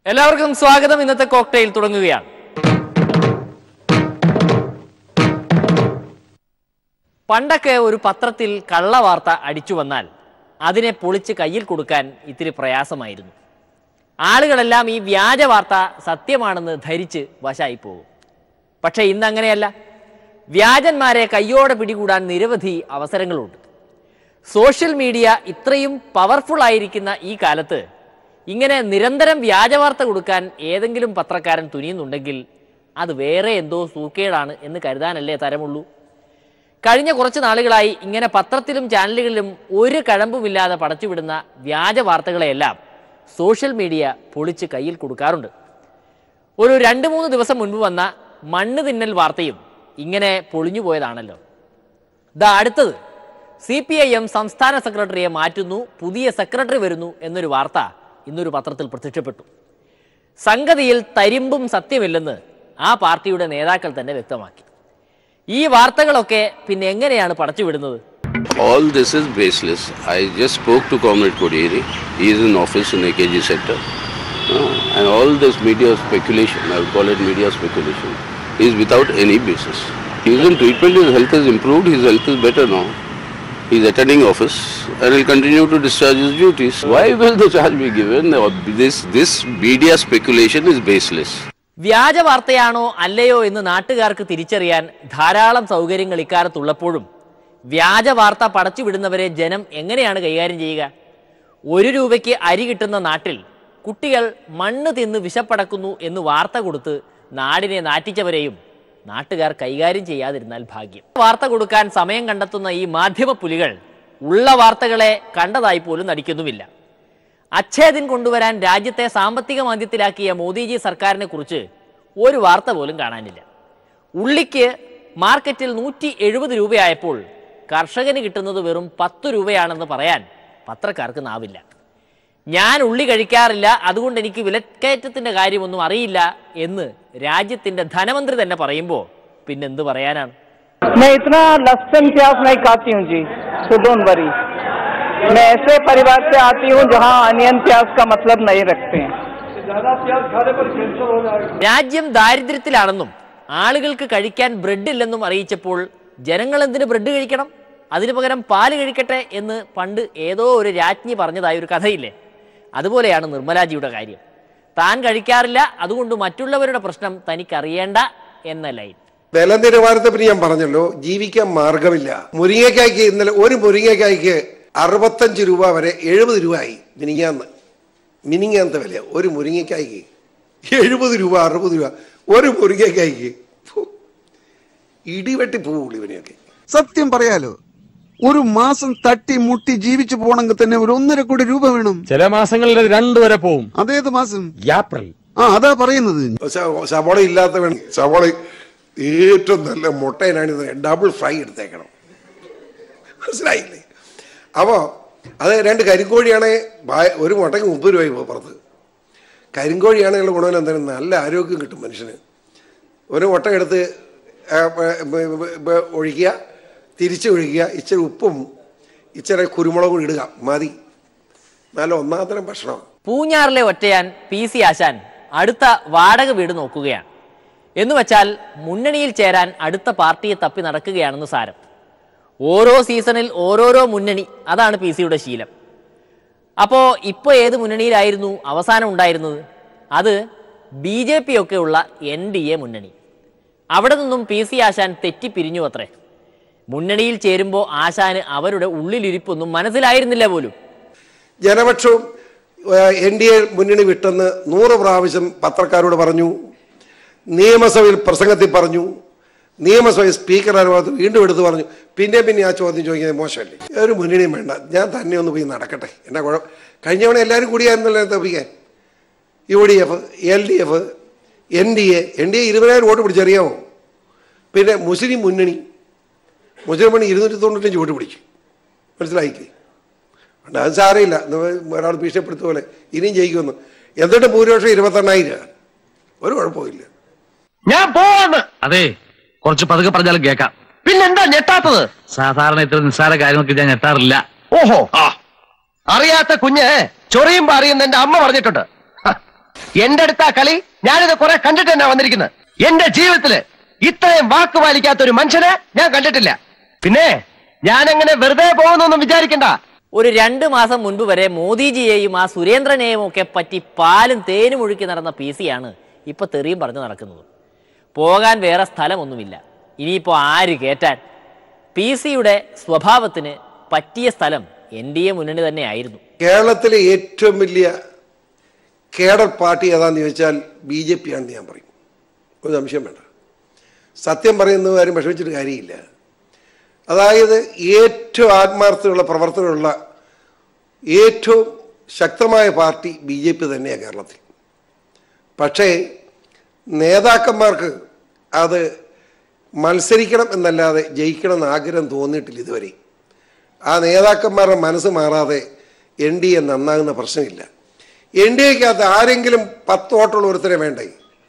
എല്ലാവർക്കും സ്വാഗതം ഇന്നത്തെ കോക്ടെയിൽ തുടങ്ങുകയാണ് പണ്ടൊക്കെ ഒരു പത്രത്തിൽ കള്ളവാർത്ത അടിച്ചു വന്നാൽ അതിനെ പൊളിച്ച് കയ്യിൽ കൊടുക്കാൻ ഇത്തിരി പ്രയാസമായിരുന്നു ആളുകളെല്ലാം ഈ വ്യാജ വാർത്ത സത്യമാണെന്ന് ധരിച്ച് വശായി പോകും പക്ഷേ ഇന്ന് അങ്ങനെയല്ല വ്യാജന്മാരെ കയ്യോടെ പിടികൂടാൻ നിരവധി അവസരങ്ങളുണ്ട് സോഷ്യൽ മീഡിയ ഇത്രയും പവർഫുൾ ആയിരിക്കുന്ന ഈ കാലത്ത് ഇങ്ങനെ നിരന്തരം വ്യാജവാർത്ത കൊടുക്കാൻ ഏതെങ്കിലും പത്രക്കാരൻ തുനിയുന്നുണ്ടെങ്കിൽ അത് വേറെ എന്തോ സൂക്കേടാണ് എന്ന് കരുതാനല്ലേ തരമുള്ളൂ കഴിഞ്ഞ കുറച്ച് നാളുകളായി ഇങ്ങനെ പത്രത്തിലും ചാനലുകളിലും ഒരു കഴമ്പുമില്ലാതെ പടച്ചുവിടുന്ന വ്യാജ വാർത്തകളെയെല്ലാം സോഷ്യൽ മീഡിയ പൊളിച്ച് കയ്യിൽ കൊടുക്കാറുണ്ട് ഒരു രണ്ട് മൂന്ന് ദിവസം മുൻപ് വന്ന മണ്ണ് തിന്നൽ വാർത്തയും ഇങ്ങനെ പൊളിഞ്ഞു പോയതാണല്ലോ ദാ അടുത്തത് സി പി ഐ എം സംസ്ഥാന സെക്രട്ടറിയെ മാറ്റുന്നു പുതിയ സെക്രട്ടറി വരുന്നു എന്നൊരു വാർത്ത ഇന്നൊരു പത്രത്തിൽ പ്രത്യക്ഷപ്പെട്ടു സംഗതിയിൽ തരിമ്പും സത്യമില്ലെന്ന് ആ പാർട്ടിയുടെ നേതാക്കൾ തന്നെ വ്യക്തമാക്കി ഈ വാർത്തകളൊക്കെ പിന്നെ എങ്ങനെയാണ് പടച്ചുവിടുന്നത് All this is baseless. I just spoke to Comrade Kodiri. He is in office in AKG sector. Uh, and all this media speculation, I would call it media speculation, is without any basis. He is in treatment, his health is improved, his health is better now. He is attending office and will continue to discharge his duties. Why will the charge be given? Uh, This, this media speculation is baseless. വ്യാജ വാർത്തയാണോ അല്ലയോ എന്ന് നാട്ടുകാർക്ക് തിരിച്ചറിയാൻ ധാരാളം സൗകര്യങ്ങൾ ഇക്കാലത്തുള്ളപ്പോഴും വ്യാജ വാർത്ത പടച്ചുവിടുന്നവരെ ജനം എങ്ങനെയാണ് കൈകാര്യം ചെയ്യുക ഒരു രൂപയ്ക്ക് അരി കിട്ടുന്ന നാട്ടിൽ കുട്ടികൾ മണ്ണ് തിന്ന് വിശപ്പടക്കുന്നു എന്ന് വാർത്ത കൊടുത്ത് നാടിനെ നാറ്റിച്ചവരെയും നാട്ടുകാർ കൈകാര്യം ചെയ്യാതിരുന്നാൽ ഭാഗ്യം വാർത്ത കൊടുക്കാൻ സമയം കണ്ടെത്തുന്ന ഈ മാധ്യമ പുലികൾ ഉള്ള വാർത്തകളെ കണ്ടതായി പോലും നടിക്കുന്നുമില്ല അച്ഛേദിൻ കൊണ്ടുവരാൻ രാജ്യത്തെ സാമ്പത്തിക മാന്ദ്യത്തിലാക്കിയ മോദിജി സർക്കാരിനെ കുറിച്ച് ഒരു വാർത്ത പോലും കാണാനില്ല ഉള്ളിക്ക് മാർക്കറ്റിൽ നൂറ്റി എഴുപത് രൂപയായപ്പോൾ കർഷകന് കിട്ടുന്നത് വെറും പത്ത് രൂപയാണെന്ന് പറയാൻ പത്രക്കാർക്ക് നാവില്ല ഞാൻ ഉള്ളി കഴിക്കാറില്ല അതുകൊണ്ട് എനിക്ക് വിലക്കയറ്റത്തിന്റെ കാര്യമൊന്നും അറിയില്ല എന്ന് രാജ്യത്തിന്റെ ധനമന്ത്രി തന്നെ പറയുമ്പോൾ പിന്നെന്ത് പറയാനാണ് मैं इतना लहसुन प्याज नहीं खाती हूँ जी सो डोंट वरी मैं ऐसे परिवार से आती हूँ जहाँ अनियन प्याज का मतलब नहीं रखते हैं രാജ്യം ദാരിദ്ര്യത്തിലാണെന്നും ആളുകൾക്ക് കഴിക്കാൻ ബ്രെഡ് ഇല്ലെന്നും അറിയിച്ചപ്പോൾ ജനങ്ങൾ എന്തിന് ബ്രെഡ് കഴിക്കണം അതിനു പകരം പാല് കഴിക്കട്ടെ എന്ന് പണ്ട് ഏതോ ഒരു രാജ്ഞി പറഞ്ഞതായ ഒരു കഥയില്ലേ അതുപോലെയാണ് നിർമ്മലാജിയുടെ കാര്യം താൻ കഴിക്കാറില്ല അതുകൊണ്ട് മറ്റുള്ളവരുടെ പ്രശ്നം തനിക്കറിയേണ്ട എന്ന ലൈൻ വില നിലവാരത്തെ പറ്റി ഞാൻ പറഞ്ഞല്ലോ ജീവിക്കാൻ മാർഗമില്ല മുരിങ്ങക്കായ്ക്ക് ഇന്നലെ ഒരു മുരിങ്ങക്കായ്ക്ക് അറുപത്തഞ്ച് രൂപ വരെ എഴുപത് രൂപ ആയി മിനിങ്ങാന്ന് മിനിങ്ങാന്നത്തെ വില ഒരു മുരിങ്ങക്കായ്ക്ക് എഴുപത് രൂപ അറുപത് രൂപ ഒരു മുരിങ്ങക്കായ്ക്ക് ഫു. ഇടിവെട്ടി പോവുള്ളൂ ഇവനെയൊക്കെ സത്യം പറയാലോ ഒരു മാസം തട്ടി മുട്ടി ജീവിച്ചു പോകണമെങ്കിൽ തന്നെ ഒരു ഒന്നര കോടി രൂപ വേണം ചില മാസങ്ങളിൽ അത് രണ്ടു വരെ പോവും അതേത് മാസം ഏപ്രിൽ ആ അതാ പറയുന്നത് സ- സവോള ഇല്ലാത്ത വേണം സവോള ഏറ്റവും നല്ല മുട്ടയിനാണ് ഡബിൾ ഫ്രൈ എടുത്തേക്കണം മനസ്സിലായില്ലേ അപ്പോൾ അത് രണ്ട് കരിങ്കോഴിയാണെങ്കിൽ ഭയ- ഒരു മുട്ടയ്ക്ക് മുപ്പത് രൂപയായി പോകും പുറത്ത് കരിങ്കോഴിയാണെങ്കിലും ഗുണം എന്താണ് നല്ല ആരോഗ്യം കിട്ടും മനുഷ്യന് ഒരു മുട്ട എടുത്ത് ആ, ബ- ബ- ബ- ബ- ഒഴിക്കുക തിരിച്ച് ഒഴിക്കുക ഇച്ചിരി ഉപ്പും ഇച്ചിരി കുരുമുളകും ഇടുക മതി നല്ല ഒന്നാന്തരം ഭക്ഷണമാണ് പൂഞ്ഞാറിലെ ഒറ്റയാൻ പി സി ആശാൻ അടുത്ത വാടക വീട് നോക്കുകയാണ് എന്ന് വച്ചാൽ മുന്നണിയിൽ ചേരാൻ അടുത്ത പാർട്ടിയെ തപ്പി നടക്കുകയാണെന്ന് സാരം ഓരോ സീസണിൽ ഓരോരോ മുന്നണി അതാണ് പി സിയുടെ ശീലം അപ്പോൾ ഇപ്പോൾ ഏത് മുന്നണിയിലായിരുന്നു അവസാനം ഉണ്ടായിരുന്നത് അത് ബി ജെ പി ഒക്കെ ഉള്ള എൻ ഡി എ മുന്നണി അവിടെ നിന്നും പി സി ആശാൻ തെറ്റിപ്പിരിഞ്ഞു അത്രേ മുന്നണിയിൽ ചേരുമ്പോൾ ആശാന് അവരുടെ ഉള്ളിലിരിപ്പൊന്നും മനസ്സിലായിരുന്നില്ല പോലും ജനപക്ഷവും എൻ ഡി എ മുന്നണി വിട്ടെന്ന് നൂറ് പ്രാവശ്യം പത്രക്കാരോട് പറഞ്ഞു നിയമസഭയിൽ പ്രസംഗത്തിൽ പറഞ്ഞു നിയമസഭയിൽ സ്പീക്കർ അനുഭവത്ത് വീണ്ടും എടുത്ത് പറഞ്ഞു പിന്നെ പിന്നെ ആ ചോദ്യം ചോദിക്കുന്നത് മോശമല്ലേ ഒരു മുന്നണിയും വേണ്ട ഞാൻ തന്നെ ഒന്ന് പോയി നടക്കട്ടെ എന്നാ കുഴപ്പം കഴിഞ്ഞ തവണ എല്ലാവരും കൂടിയായിരുന്നല്ലോ തപ്പിക്കാൻ U D F L D F N D A N D A ഇരുപതിനായിരം വോട്ട് പിടിച്ചറിയാമോ പിന്നെ മുസ്ലിം മുന്നണി മുസ്ലിം മുന്നണി ഇരുന്നൂറ്റി തൊണ്ണൂറ്റഞ്ച് വോട്ട് പിടിച്ചു മനസ്സിലായില്ലേ ഉണ്ട് അത് സാരമില്ല ഇന്ന് ഒരാൾ ഭീഷണിപ്പെടുത്ത പോലെ ഇനിയും ജയിക്കുമെന്ന് എന്നിട്ട് ഭൂരിപക്ഷം ഇരുപത്തെണ്ണായിരം ഒരു കുഴപ്പമില്ല ഞാൻ പോവാണ് അതെ കുറച്ച് പതുക്കെ പറഞ്ഞാലും കേക്കാം പിന്നെന്താ ഞെട്ടാത്തത് സാധാരണ ഇത്ര നിസ്സാര കാര്യങ്ങൾക്ക് ഞാൻ ഞെട്ടാറില്ല ഓഹോ അറിയാത്ത കുഞ്ഞ് ചൊറിയുമ്പോ അറിയുന്ന എന്റെ അമ്മ പറഞ്ഞിട്ടുണ്ട് ഹ, എന്റെ അടുത്താ കളി ഞാനിത് കുറെ കണ്ടിട്ട് തന്നെ വന്നിരിക്കുന്നത് എന്റെ ജീവിതത്തില് ഇത്രയും വാക്ക് പാലിക്കാത്ത ഒരു മനുഷ്യനെ ഞാൻ കണ്ടിട്ടില്ല പിന്നെ ഞാൻ അങ്ങനെ വെറുതെ പോകുന്നൊന്നും വിചാരിക്കണ്ട ഒരു രണ്ട് മാസം മുൻപ് വരെ മോദിജിയെയും ആ സുരേന്ദ്രനെയും ഒക്കെ പറ്റി പാലും തേനും ഒഴുക്കി നടന്ന പി സിയാണ് ഇപ്പൊ തെറിയും പറഞ്ഞു നടക്കുന്നത് പോകാൻ വേറെ സ്ഥലമൊന്നുമില്ല ഇനിയിപ്പോൾ ആര് കയറ്റാൻ പി സിയുടെ സ്വഭാവത്തിന് പറ്റിയ സ്ഥലം എൻ ഡി എ മുന്നണി തന്നെയായിരുന്നു കേരളത്തിലെ ഏറ്റവും വലിയ കേഡർ പാർട്ടി ഏതാന്ന് ചോദിച്ചാൽ ബി ജെ പി ആണെന്ന് ഞാൻ പറയും ഒരു സംശയം വേണ്ട സത്യം പറയുന്ന കാര്യം വിഷമിച്ചിട്ട് കാര്യമില്ല അതായത് ഏറ്റവും ആത്മാർത്ഥതയുള്ള പ്രവർത്തനമുള്ള ഏറ്റവും ശക്തമായ പാർട്ടി ബി ജെ പി തന്നെയാണ് കേരളത്തിൽ പക്ഷേ നേതാക്കന്മാർക്ക് അത് മത്സരിക്കണം എന്നല്ലാതെ ജയിക്കണം എന്ന് ആഗ്രഹം തോന്നിയിട്ടില്ല ഇതുവരെ ആ നേതാക്കന്മാരുടെ മനസ്സ് മാറാതെ എൻ ഡി എ നന്നാകുന്ന പ്രശ്നമില്ല എൻ ഡി എക്കകത്ത് ആരെങ്കിലും പത്ത് വോട്ടുള്ള ഒരുത്തരെ വേണ്ടേ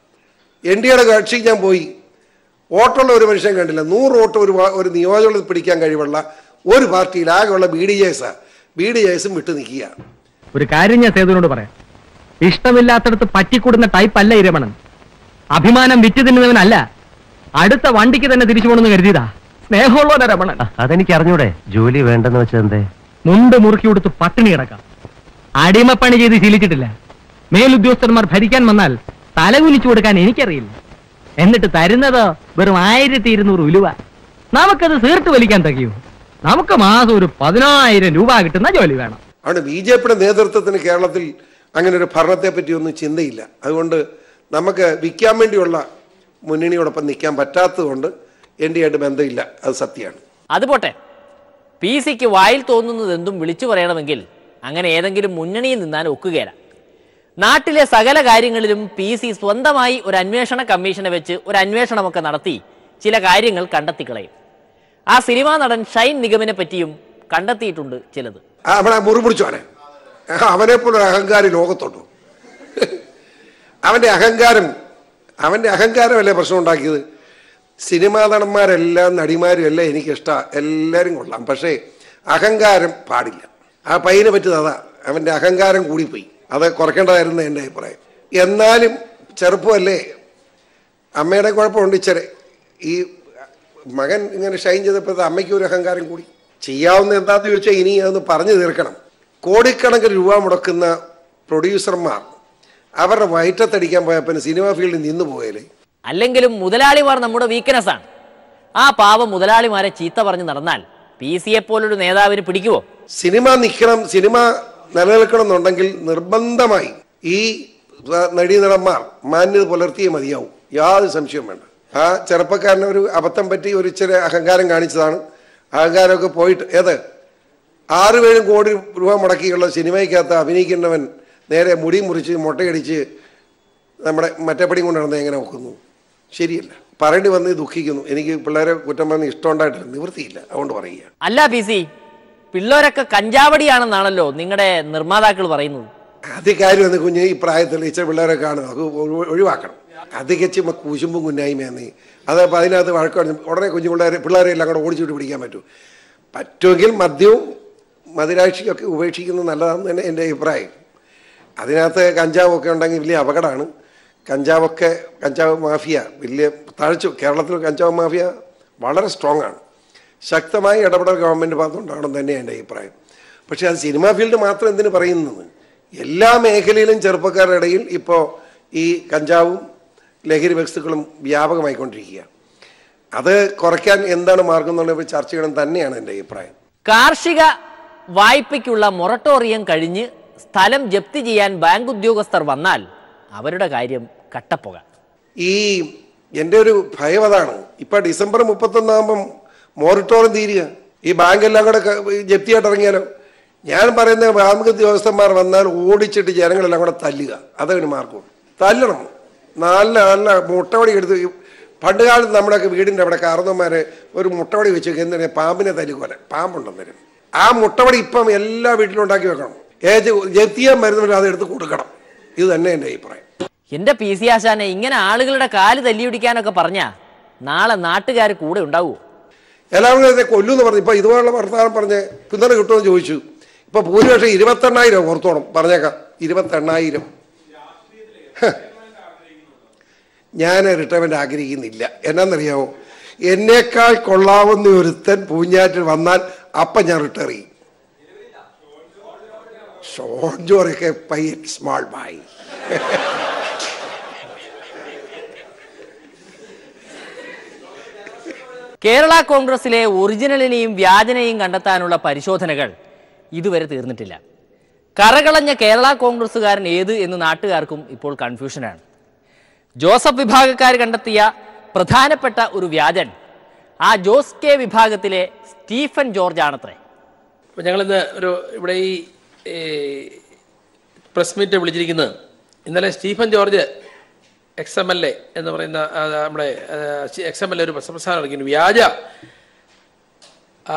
എൻ ഡി എയുടെ കക്ഷിക്ക് ഞാൻ പോയി വോട്ടുള്ള ഒരു മനുഷ്യൻ കണ്ടില്ല നൂറ് വോട്ട് ഒരു വാ- ഒരു നിയോജകത്തിൽ പിടിക്കാൻ കഴിവുള്ള ഒരു പാർട്ടിയിൽ ആകെയുള്ള ബി ഡി ജെ എസാ ബി ഡി ജെ എസും വിട്ടു നിൽക്കുക ഒരു കാര്യം ഞാൻ സേതുവിനോട് പറയാം ഇഷ്ടമില്ലാത്തടത്ത് പറ്റിക്കൂടുന്ന ടൈപ്പ് അല്ല ഇരമണൻ അഭിമാനം വിറ്റ് തിന്നുന്നവനല്ല അടുത്ത വണ്ടിക്ക് തന്നെ തിരിച്ചു പോണെന്ന് കരുതിയതാ സ്നേഹമുള്ളവനാ രമണൻ അതെനിക്ക് അറിഞ്ഞൂടെ ജോലി വേണ്ടെന്ന് വെച്ചത് എന്തേ മുണ്ട് മുറുക്കി കൊടുത്ത് പട്ടിണി കിടക്കാം അടിമപ്പണി ചെയ്ത് ശീലിച്ചിട്ടില്ല മേലുദ്യോഗസ്ഥന്മാർ ഭരിക്കാൻ വന്നാൽ തലകുനിച്ചു കൊടുക്കാൻ എനിക്കറിയില്ല എന്നിട്ട് തരുന്നതോ വെറും ആയിരത്തി ഇരുന്നൂറ് ഉലുവ നമുക്കത് തീർത്ത് വലിക്കാൻ തകയോ നമുക്ക് മാസം ഒരു പതിനായിരം രൂപ കിട്ടുന്ന ജോലി വേണം അതുകൊണ്ട് ബി ജെ പിയുടെ നേതൃത്വത്തിന് കേരളത്തിൽ അങ്ങനെ ഒരു ഭരണത്തെ പറ്റിയൊന്നും ചിന്തയില്ല അതുകൊണ്ട് നമുക്ക് വിൽക്കാൻ വേണ്ടിയുള്ള മുന്നണിയോടൊപ്പം നിൽക്കാൻ പറ്റാത്തതുകൊണ്ട് എൻ ഡി ആയിട്ട് ബന്ധമില്ല അത് സത്യമാണ് അത് പോട്ടെ പി സിക്ക് വായിൽ തോന്നുന്നത് എന്തും വിളിച്ചു പറയണമെങ്കിൽ അങ്ങനെ ഏതെങ്കിലും മുന്നണിയിൽ നിന്നാൽ ഒക്കുകയില്ല നാട്ടിലെ സകല കാര്യങ്ങളിലും പി സി സ്വന്തമായി ഒരു അന്വേഷണ കമ്മീഷനെ വെച്ച് ഒരു അന്വേഷണമൊക്കെ നടത്തി ചില കാര്യങ്ങൾ കണ്ടെത്തിക്കളയും ആ സിനിമാ നടൻ ഷൈൻ നിഗമിനെ പറ്റിയും കണ്ടെത്തിയിട്ടുണ്ട് ചിലത് ആ, അവനെ മുറിപിടിച്ചോനെ അവനെ പോലൊരു അഹങ്കാരി ലോകത്തുണ്ടോ അവൻ്റെ അഹങ്കാരം അവൻ്റെ അഹങ്കാരമല്ലേ പ്രശ്നം ഉണ്ടാക്കിയത് സിനിമാ നടന്മാരെല്ലാം നടിമാരും എല്ലാം എനിക്കിഷ്ടമാണ് എല്ലാവരും കൊള്ളാം പക്ഷേ അഹങ്കാരം പാടില്ല ആ പയ്യനെ പറ്റിയത് അതാ അവൻ്റെ അഹങ്കാരം കൂടിപ്പോയി അത് കുറയ്ക്കേണ്ടതായിരുന്നു എൻ്റെ അഭിപ്രായം എന്നാലും ചെറുപ്പമല്ലേ അമ്മയുടെ കുഴപ്പമുണ്ട് ഇച്ചിരി ഈ മകൻ ഇങ്ങനെ ഷൈൻ ചെയ്തപ്പോൾ അമ്മയ്ക്ക് ഒരു അഹങ്കാരം കൂടി ചെയ്യാവുന്ന എന്താന്ന് ചോദിച്ചാൽ ഇനി അതൊന്ന് പറഞ്ഞു തീർക്കണം കോടിക്കണക്കിന് രൂപ മുടക്കുന്ന പ്രൊഡ്യൂസർമാർ അവരുടെ വയറ്റത്തടിക്കാൻ പോയപ്പോൾ സിനിമ ഫീൽഡിൽ നിന്ന് പോയാലേ അല്ലെങ്കിലും മുതലാളിമാർ നമ്മുടെ വീക്ക്നെസ് ആണ് ആ പാവം മുതലാളിമാരെ ചീത്ത പറഞ്ഞ് നടന്നാൽ പി സിയെ പോലൊരു നേതാവിന് പിടിക്കുവോ സിനിമ നിൽക്കണം സിനിമ നിലനിൽക്കണം എന്നുണ്ടെങ്കിൽ നിർബന്ധമായി ഈ നടീനടന്മാർ മാന്യത പുലർത്തിയേ മതിയാവും യാതൊരു സംശയവും വേണ്ട ആ ചെറുപ്പക്കാരന് ഒരു അബദ്ധം പറ്റി ഒരു ഇച്ചിരി അഹങ്കാരം കാണിച്ചതാണ് അഹങ്കാരമൊക്കെ പോയിട്ട് ഏത് ആറ് ഏഴും കോടി രൂപ മുടക്കിയുള്ള സിനിമയ്ക്കകത്ത് അഭിനയിക്കുന്നവൻ നേരെ മുടി മുറിച്ച് മുട്ടയടിച്ച് നമ്മുടെ മറ്റേപ്പടിയും കൊണ്ട് നടന്നത് എങ്ങനെ നോക്കുന്നു ശരിയല്ല പറയേണ്ടി വന്ന് ദുഃഖിക്കുന്നു എനിക്ക് പിള്ളേരെ കുറ്റം പറഞ്ഞ് ഇഷ്ടമുണ്ടായിട്ടില്ല നിവൃത്തിയില്ല അതുകൊണ്ട് പറയുക അല്ല പി സി പിള്ളേരൊക്കെ കഞ്ചാവടിയാണെന്നാണല്ലോ നിങ്ങളുടെ നിർമ്മാതാക്കൾ പറയുന്നത് അത് കാര്യമാണ് കുഞ്ഞ് ഈ പ്രായത്തിൽ ഇച്ചിരി പിള്ളേരെ കാണുക അത് ഒഴി- ഒഴിവാക്കണം അതൊക്കെ ചുമ കുശുമ്പും കുന്നായ്മയെന്ന് അതപ്പോൾ അതിനകത്ത് വഴക്കാണ് ഉടനെ കുഞ്ഞു പിള്ളേരെ പിള്ളേരെ എല്ലാം കൂടെ ഓടിച്ചുവിട്ട് പിടിക്കാൻ പറ്റൂ പറ്റുമെങ്കിൽ മദ്യവും മദിരാക്ഷിയൊക്കെ ഉപേക്ഷിക്കുന്നത് നല്ലതാണെന്ന് തന്നെ എൻ്റെ അഭിപ്രായം അതിനകത്ത് കഞ്ചാവൊക്കെ ഉണ്ടെങ്കിൽ വലിയ അപകടമാണ് കഞ്ചാവൊക്കെ കഞ്ചാവ് മാഫിയ വലിയ താഴ്ച കേരളത്തിൽ കഞ്ചാവ് മാഫിയ വളരെ സ്ട്രോങ് ആണ് ശക്തമായി ഇടപെടൽ ഗവൺമെൻറ് ഭാഗത്തുണ്ടാകണം തന്നെ എൻ്റെ അഭിപ്രായം പക്ഷേ അത് സിനിമാ ഫീൽഡ് മാത്രം എന്തിനു പറയുന്നത് എല്ലാ മേഖലയിലും ചെറുപ്പക്കാരുടെ ഇടയിൽ ഇപ്പോൾ ഈ കഞ്ചാവും ലഹരി വസ്തുക്കളും വ്യാപകമായിക്കൊണ്ടിരിക്കുക അത് കുറയ്ക്കാൻ എന്താണ് മാർഗം എന്നുള്ളത് ചർച്ച ചെയ്യണം തന്നെയാണ് എൻ്റെ അഭിപ്രായം കാർഷിക വായ്പയ്ക്കുള്ള മൊറട്ടോറിയം കഴിഞ്ഞ് സ്ഥലം ജപ്തി ചെയ്യാൻ ബാങ്ക് ഉദ്യോഗസ്ഥർ വന്നാൽ അവരുടെ കാര്യം കട്ടപ്പുക ഈ എൻ്റെ ഒരു ഭയം അതാണ് ഇപ്പം ഡിസംബർ മുപ്പത്തൊന്നാകുമ്പം മോറിട്ടോറിയം തീരുക ഈ ബാങ്കെല്ലാം കൂടെ ക- ഈ ജപ്തിയായിട്ട് ഇറങ്ങിയാലോ ഞാൻ പറയുന്ന ബാങ്ക് ഉദ്യോഗസ്ഥന്മാർ വന്നാൽ ഓടിച്ചിട്ട് ജനങ്ങളെല്ലാം കൂടെ തല്ലുക അതൊരു മാർഗം തല്ലണം നല്ല നല്ല മുട്ടവടി എടുത്ത് ഈ പണ്ട് കാലത്ത് നമ്മുടെയൊക്കെ വീടിൻ്റെ അവിടെ കാർന്നന്മാരെ ഒരു മുട്ടവടി വെച്ച് എന്തിനാ പാമ്പിനെ തല്ലുപോലെ പാമ്പുണ്ടെന്നേരം ആ മുട്ടവടി ഇപ്പം എല്ലാ വീട്ടിലും ഉണ്ടാക്കി വെക്കണം ഏത് ജപ്തിയാൻ വരുന്നവർ അത് എടുത്ത് കൊടുക്കണം ഇത് തന്നെ എൻ്റെ അഭിപ്രായം എന്റെ പി സി ആശാനെ ഇങ്ങനെ ആളുകളുടെ കാല് തല്ലിയൊടിക്കാനൊക്കെ പറഞ്ഞാ നാളെ നാട്ടുകാർ കൂടെ ഉണ്ടാവുമോ എല്ലാവരും ഇതിനെ കൊല്ലുമെന്ന് പറഞ്ഞു ഇപ്പൊ ഇതുപോലുള്ള വർത്തമാനം പറഞ്ഞ് പിന്തുണ കിട്ടുമെന്ന് ചോദിച്ചു ഇപ്പൊ ഭൂരിപക്ഷം ഇരുപത്തെണ്ണായിരം ഓർത്തോണം പറഞ്ഞേക്കാം ഇരുപത്തെണ്ണായിരം ഞാൻ റിട്ടയർമെന്റ് ആഗ്രഹിക്കുന്നില്ല എന്നാന്നറിയാമോ എന്നേക്കാൾ കൊള്ളാവുന്ന ഒരുത്തൻ പൂഞ്ഞാറ്റിൽ വന്നാൽ അപ്പം ഞാൻ റിട്ടയർ ചെയ്യും ഷോൺ ജോറൊക്കെ പയ്യൻ സ്മാൾ ബായി കേരള കോൺഗ്രസിലെ ഒറിജിനലിനെയും വ്യാജനെയും കണ്ടെത്താനുള്ള പരിശോധനകൾ ഇതുവരെ തീർന്നിട്ടില്ല കറകളഞ്ഞ കേരള കോൺഗ്രസ്സുകാരൻ ഏത് എന്ന് നാട്ടുകാർക്കും ഇപ്പോൾ കൺഫ്യൂഷനാണ് ജോസഫ് വിഭാഗക്കാർ കണ്ടെത്തിയ പ്രധാനപ്പെട്ട ഒരു വ്യാജൻ ആ ജോസ് കെ വിഭാഗത്തിലെ സ്റ്റീഫൻ ജോർജ് ആണത്രേ അപ്പോൾ ഞങ്ങളിന്ന് ഒരു ഇവിടെ ഈ പ്രസ് മീറ്റ് വിളിച്ചിരിക്കുന്നത് ഇന്നലെ Stephen George ex M L A എന്ന് പറയുന്ന ആ, നമ്മുടെ എക്സ് എം എൽ എ ഒരു പ്രസ്ഥാനം ഇറക്കിയിരുന്നു വ്യാജ ആ,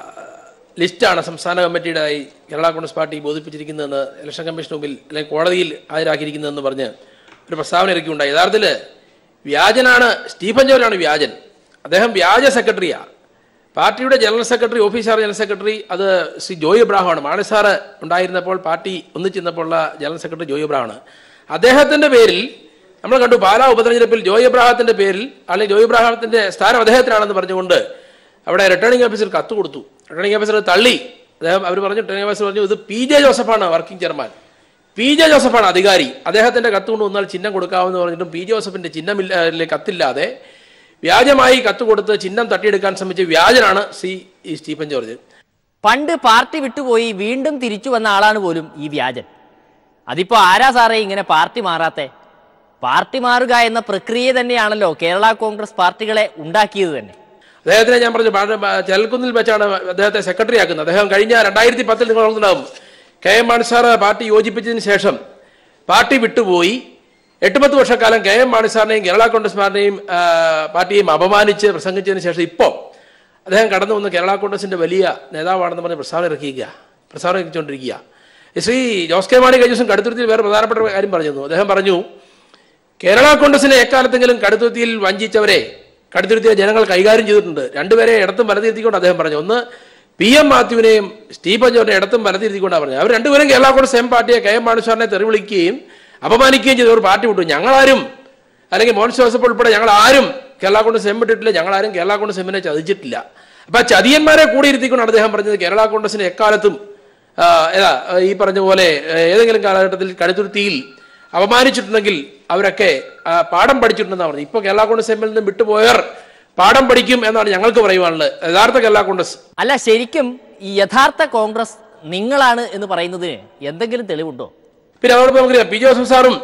ലിസ്റ്റാണ് സംസ്ഥാന കമ്മിറ്റിയുടെതായി കേരള കോൺഗ്രസ് പാർട്ടി ബോധിപ്പിച്ചിരിക്കുന്നതെന്ന് ഇലക്ഷൻ കമ്മീഷന് മുമ്പിൽ അല്ലെങ്കിൽ കോടതിയിൽ ഹാജരാക്കിയിരിക്കുന്നതെന്ന് പറഞ്ഞ് ഒരു പ്രസ്താവന ഇറക്കിയുണ്ടായി യഥാർത്ഥത്തിൽ വ്യാജനാണ് സ്റ്റീഫൻ ജോർജാണ് വ്യാജൻ അദ്ദേഹം വ്യാജ സെക്രട്ടറിയാണ് പാർട്ടിയുടെ general secretary officer general secretary അത് ശ്രീ ജോയ് എബ്രാഹാമാണ് മാണി സാറ് ഉണ്ടായിരുന്നപ്പോൾ പാർട്ടി ഒന്നിച്ചിരുന്നപ്പോൾ ഉള്ള ജനറൽ സെക്രട്ടറി ജോയ് എബ്രാഹാണ് അദ്ദേഹത്തിന്റെ പേരിൽ നമ്മൾ കണ്ടു പാലാ ഉപതെരഞ്ഞെടുപ്പിൽ ജോയ് എബ്രാഹത്തിന്റെ പേരിൽ അല്ലെങ്കിൽ ജോയ് എബ്രാഹത്തിന്റെ സ്ഥാനം അദ്ദേഹത്തിനാണെന്ന് പറഞ്ഞുകൊണ്ട് അവിടെ റിട്ടേണിംഗ് ഓഫീസർ കത്ത് കൊടുത്തു റിട്ടേണിംഗ് ഓഫീസർ തള്ളി അദ്ദേഹം അവർ പറഞ്ഞു റിട്ടേണിംഗ് ഓഫീസർ പറഞ്ഞു ഇത് പി ജെ ജോസഫാണ് വർക്കിംഗ് ചെയർമാൻ പി ജെ ജോസഫാണ് അധികാരി അദ്ദേഹത്തിന്റെ കത്ത് കൊണ്ട് വന്നാൽ ചിഹ്നം കൊടുക്കാമെന്ന് പറഞ്ഞിട്ടും പി ജെ ജോസഫിന്റെ ചിഹ്നമില്ല അല്ലെ കത്തില്ലാതെ വ്യാജമായി കത്ത് കൊടുത്ത് ചിഹ്നം തട്ടിയെടുക്കാൻ ശ്രമിച്ച വ്യാജനാണ് സി ഈ സ്റ്റീഫൻ ജോർജ് പണ്ട് പാർട്ടി വിട്ടുപോയി വീണ്ടും തിരിച്ചു വന്ന ആളാണ് പോലും ഈ വ്യാജൻ അതിപ്പോ ആരാ സാറേ ഇങ്ങനെ പാർട്ടി മാറാത്തെ പാർട്ടി മാറുക എന്ന പ്രക്രിയ തന്നെയാണല്ലോ കേരള കോൺഗ്രസ് പാർട്ടികളെ ഉണ്ടാക്കിയത് തന്നെ അദ്ദേഹത്തിനെ ഞാൻ പറഞ്ഞു പാ- പാ- ചെലക്കുന്നിൽ വെച്ചാണ് അദ്ദേഹത്തെ സെക്രട്ടറി ആക്കുന്നത് അദ്ദേഹം കഴിഞ്ഞ രണ്ടായിരത്തി പത്തിൽ നിങ്ങൾ ഓർക്കുന്നുണ്ടാവും K M Mani sir party യോജിപ്പിച്ചതിന് ശേഷം പാർട്ടി വിട്ടുപോയി എട്ട് പത്ത് വർഷക്കാലം കെ എം മാണി സാറിനെയും കേരള കോൺഗ്രസ് പാർട്ടിയെയും ആ, പാർട്ടിയെയും അപമാനിച്ച് പ്രസംഗിച്ചതിന് ശേഷം ഇപ്പോൾ അദ്ദേഹം കടന്നു വന്ന് കേരള കോൺഗ്രസിന്റെ വലിയ നേതാവാണെന്ന് പറഞ്ഞ് പ്രസ്താവന ഇറക്കിയിരിക്കുക പ്രസ്താവന ഇറക്കിക്കൊണ്ടിരിക്കുക ശ്രീ ജോസ് കെ മാണി കഴിഞ്ഞ ദിവസം കടുത്തുരുത്തിൽ വേറെ പ്രധാനപ്പെട്ട ഒരു കാര്യം പറഞ്ഞിരുന്നു അദ്ദേഹം പറഞ്ഞു കേരള കോൺഗ്രസിനെ എക്കാലത്തെങ്കിലും കടുത്തുരുത്തിയിൽ വഞ്ചിച്ചവരെ കടുത്തുരുത്തിയെ ജനങ്ങൾ കൈകാര്യം ചെയ്തിട്ടുണ്ട് രണ്ടുപേരെ ഇടത്തും വലതിരുത്തിക്കൊണ്ട് അദ്ദേഹം പറഞ്ഞു ഒന്ന് പി എം മാത്യുവിനെയും സ്റ്റീഫൻ ജോർജിനെ ഇടത്തും വലതിരുത്തിക്കൊണ്ടാണ് പറഞ്ഞത് അവർ രണ്ടുപേരും കേരള കോൺഗ്രസ് എം പാർട്ടിയെ കെ എം മാണുസാറിനെ തെറി വിളിക്കുകയും അപമാനിക്കുകയും ചെയ്ത ഒരു പാർട്ടി വിട്ടു ഞങ്ങളാരും അല്ലെങ്കിൽ മോൻസ് ജോസഫ് ഉൾപ്പെടെ ഞങ്ങൾ ആരും കേരള കോൺഗ്രസ് എം വിട്ടിട്ടില്ല ഞങ്ങളാരും കേരള കോൺഗ്രസ് എമ്മിനെ ചതിച്ചിട്ടില്ല അപ്പൊ ആ ചതിയന്മാരെ കൂടി ഇരുത്തിക്കൊണ്ടാണ് അദ്ദേഹം പറഞ്ഞത് കേരള കോൺഗ്രസിനെ എക്കാലത്തും ആ, ഏതാ ഈ പറഞ്ഞ പോലെ ഏ, ഏതെങ്കിലും കാലഘട്ടത്തിൽ കടുത്തുരുത്തിയിൽ അപമാനിച്ചിട്ടുണ്ടെങ്കിൽ അവരൊക്കെ ആ, പാഠം പഠിച്ചിട്ടുണ്ടെന്നാണ് പറഞ്ഞത് ഇപ്പോൾ കേരള കോൺഗ്രസ് എമ്മിൽ നിന്ന് വിട്ടുപോയവർ പാഠം പഠിക്കും എന്നാണ് ഞങ്ങൾക്ക് പറയുവാനുള്ളത് യഥാർത്ഥ കേരള കോൺഗ്രസ് അല്ല ശരിക്കും ഈ യഥാർത്ഥ കോൺഗ്രസ് നിങ്ങളാണ് എന്ന് പറയുന്നതിന് എന്തെങ്കിലും തെളിവുണ്ടോ പിന്നെ അതോടൊപ്പം നമുക്കറിയാം പി ജോസഫ് സാറും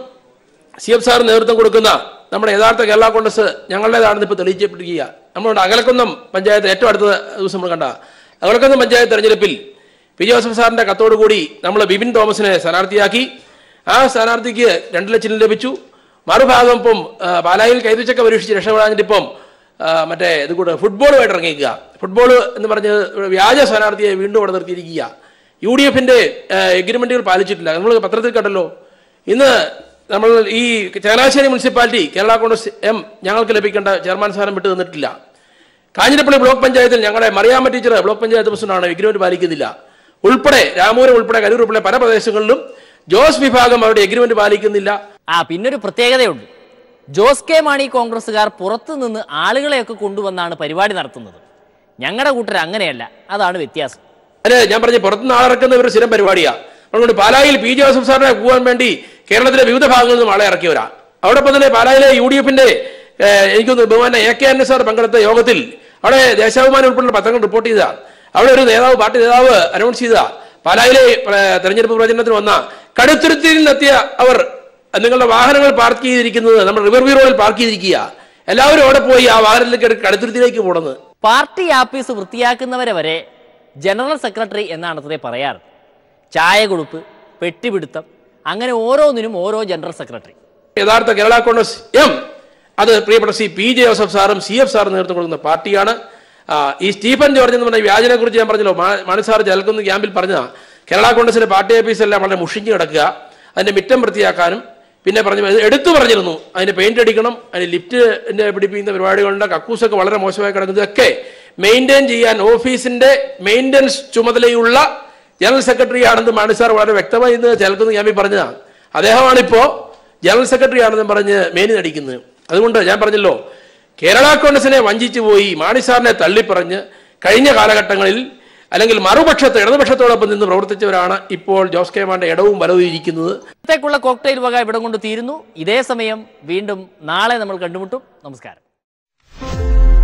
സി എഫ് സാറും നേതൃത്വം കൊടുക്കുന്ന നമ്മുടെ യഥാർത്ഥ കേരള കോൺഗ്രസ് ഞങ്ങളുടേതാണെന്ന് ഇപ്പോൾ തെളിയിക്കപ്പെട്ടിരിക്കുക നമ്മളുടെ അകലക്കുന്നം പഞ്ചായത്ത് ഏറ്റവും അടുത്ത ദിവസം നമ്മൾ കണ്ട അകലക്കുന്നം പഞ്ചായത്ത് തെരഞ്ഞെടുപ്പിൽ പി ജോസഫ് സാറിന്റെ കത്തോടുകൂടി നമ്മൾ ബിപിൻ തോമസിനെ സ്ഥാനാർത്ഥിയാക്കി ആ സ്ഥാനാർത്ഥിക്ക് രണ്ട് ലക്ഷം ലഭിച്ചു മറുഭാഗം ഇപ്പം ആ, പാലായിൽ കൈതുച്ചക്ക പരീക്ഷിച്ച് രക്ഷപ്പെടാഞ്ഞിട്ട് ഇപ്പം ആ, മറ്റേ ഇത് കൂടെ ഫുട്ബോളുമായിട്ട് ഇറങ്ങിക്കുക ഫുട്ബോൾ എന്ന് പറഞ്ഞ് വ്യാജ സ്ഥാനാർത്ഥിയെ വീണ്ടും അവിടെ നിർത്തിയിരിക്കുക യു ഡി എഫിന്റെ എഗ്രിമെന്റുകൾ പാലിച്ചിട്ടില്ല നമ്മൾ പത്രത്തിൽ കണ്ടല്ലോ ഇന്ന് നമ്മൾ ഈ Changanassery municipality Kerala congress M ഞങ്ങൾക്ക് ലഭിക്കേണ്ട ചെയർമാൻ സ്ഥാനം വിട്ടു തന്നിട്ടില്ല കാഞ്ഞിരപ്പള്ളി ബ്ലോക്ക് പഞ്ചായത്തിൽ ഞങ്ങളുടെ മറിയാമ്മ ടീച്ചർ ബ്ലോക്ക് പഞ്ചായത്ത് പ്രസിഡന്റാണ് എഗ്രിമെന്റ് പാലിക്കുന്നില്ല ഉൾപ്പെടെ രാമൂരം ഉൾപ്പെടെ കരൂർ ഉൾപ്പെടെ പല പ്രദേശങ്ങളിലും ജോസ് വിഭാഗം അവരുടെ എഗ്രിമെന്റ് പാലിക്കുന്നില്ല ആ പിന്നൊരു പ്രത്യേകതയുണ്ട് ജോസ് കെ മാണി കോൺഗ്രസ്സുകാർ പുറത്തു നിന്ന് ആളുകളെയൊക്കെ കൊണ്ടുവന്നാണ് പരിപാടി നടത്തുന്നത് ഞങ്ങളുടെ കൂട്ടർ അങ്ങനെയല്ല അതാണ് വ്യത്യാസം അല്ലെ ഞാൻ പറഞ്ഞു പുറത്തുനിന്ന് ആളിറക്കുന്ന ഒരു സ്ഥിരം പരിപാടിയാ അതുകൊണ്ട് പാലായിൽ പി ജോസഫ് സാറിനെ പോകാൻ വേണ്ടി കേരളത്തിലെ വിവിധ ഭാഗങ്ങളിൽ നിന്നും ആളെ ഇറക്കിയവരാ അതോടൊപ്പം തന്നെ പാലായിലെ യു ഡി എഫിന്റെ എനിക്കൊന്ന് ബഹുമാന എ കെ എൻ സാർ പങ്കെടുത്ത യോഗത്തിൽ അവിടെ ദേശാഭിമാനി ഉൾപ്പെടെ പത്രങ്ങൾ റിപ്പോർട്ട് ചെയ്ത അവിടെ ഒരു നേതാവ് പാർട്ടി നേതാവ് അനൗൺസ് ചെയ്ത പാലായിലെ ഏഹ്, തെരഞ്ഞെടുപ്പ് പ്രചരണത്തിന് വന്ന കടുത്തുരുത്തിയിൽ നിന്നെത്തിയ അവർ നിങ്ങളുടെ വാഹനങ്ങൾ പാർക്ക് ചെയ്തിരിക്കുന്നത് നമ്മൾ റിവർ വ്യൂ റോഡിൽ പാർക്ക് ചെയ്തിരിക്കുക എല്ലാവരും അവിടെ പോയി ആ വാഹനത്തിലേക്ക് കടുത്തുരുത്തിയിലേക്ക് പോടുന്നത് പാർട്ടി ആഫീസ് വൃത്തിയാക്കുന്നവരെ വരെ ജനറൽ സെക്രട്ടറി എന്നാണ് അത്രേ പറയാറ് ചായ കൊടുപ്പ് പെട്ടിപിടുത്തം അങ്ങനെ ഓരോന്നിനും ഓരോ ജനറൽ സെക്രട്ടറി യഥാർത്ഥ കേരള കോൺഗ്രസ് എം അത് പ്രിയപ്പെട്ട സി പി ജെ ജോസഫ് സാറും സി എഫ് സാറും നേതൃത്വം കൊടുക്കുന്ന പാർട്ടിയാണ് ആ, ഈ സ്റ്റീഫൻ ജോർജ് എന്ന് പറഞ്ഞ വ്യാജനെ കുറിച്ച് ഞാൻ പറഞ്ഞല്ലോ മാ- മാണി സാർ ജലക്കുന്ന് ക്യാമ്പിൽ പറഞ്ഞതാ കേരള കോൺഗ്രസിന്റെ പാർട്ടി ഓഫീസെല്ലാം വളരെ മുഷിഞ്ഞു കിടക്കുക അതിന്റെ മിറ്റം വൃത്തിയാക്കാനും പിന്നെ പറഞ്ഞു ഇത് എടുത്തു പറഞ്ഞിരുന്നു അതിന് പെയിന്റ് അടിക്കണം അതിന് ലിഫ്റ്റിന്റെ പിടിപ്പിക്കുന്ന പരിപാടികളുണ്ട് കക്കൂസൊക്കെ വളരെ മോശമായി കിടക്കുന്നതൊക്കെ മെയിൻറ്റെയിൻ ചെയ്യാൻ ഓഫീസിന്റെ മെയിൻ്റനൻസ് ചുമതലയുള്ള ജനറൽ സെക്രട്ടറി ആണെന്ന് മാണി സാർ വളരെ വ്യക്തമായി ഇന്ന് ചേൽക്കുന്ന ക്യാമ്പിൽ പറഞ്ഞതാണ് അദ്ദേഹമാണിപ്പോ ജനറൽ സെക്രട്ടറി ആണെന്ന് പറഞ്ഞ് മേനി നടിക്കുന്നത് അതുകൊണ്ട് ഞാൻ പറഞ്ഞല്ലോ കേരള കോൺഗ്രസിനെ വഞ്ചിച്ചു പോയി മാണി സാറിനെ തള്ളിപ്പറഞ്ഞ് കഴിഞ്ഞ കാലഘട്ടങ്ങളിൽ അല്ലെങ്കിൽ മറുപക്ഷത്ത് ഇടതുപക്ഷത്തോടൊപ്പം നിന്ന് പ്രവർത്തിച്ചവരാണ് ഇപ്പോൾ ജോസ് കെ മാണിയുടെ ഇടവും വലവും ഇരിക്കുന്നത് ഇന്നത്തേക്കുള്ള കോക്ടെയിൽ വക ഇവിടം കൊണ്ട് തീരുന്നു ഇതേ സമയം വീണ്ടും നാളെ നമ്മൾ കണ്ടുമുട്ടും നമസ്കാരം